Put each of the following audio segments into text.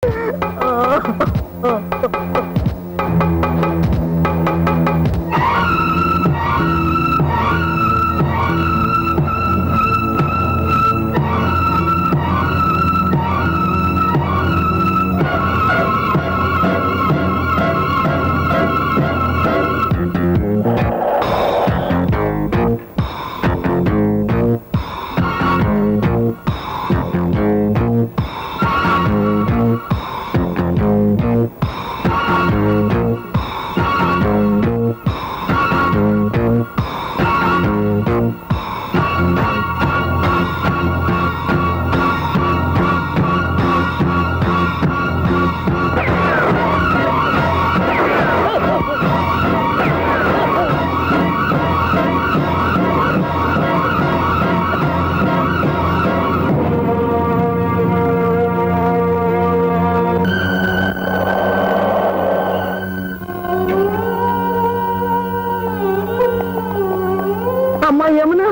అమ్మా యమునా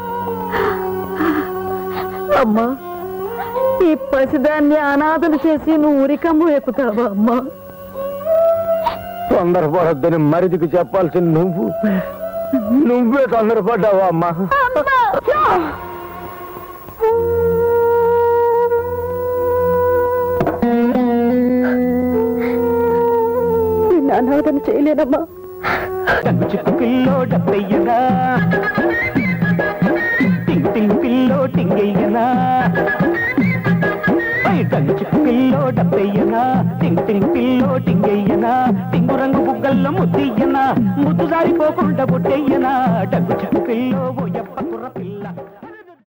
అమ్మా ఈ పసిదాన్ని అనాథలు చేసి నువ్వు ఉరికమ్ము ఎక్కుతావా అమ్మా తొందరపడొద్దని మరిదికి చెప్పాల్సిన నువ్వు నువ్వే తొందరపడ్డావా అమ్మా నిన్ను అనాథను చేయలేనమ్మా చిక్కు పిల్లో డబ్బయ్యనా టింగ్ టింగ్ పిల్లో టింగయ్యనా చిక్కు పిల్లో డబ్బయ్యనా టింగ్ టింగ్ పిల్లో టింగయ్యనా టింగు రంగు బుగ్గల్లో ముద్దయ్యనా ముద్దు జారిపోకుండా బుట్టయ్యనా డగ్గు చిక్కు పిల్లో ఓ యప్ప కుర్ర పిల్ల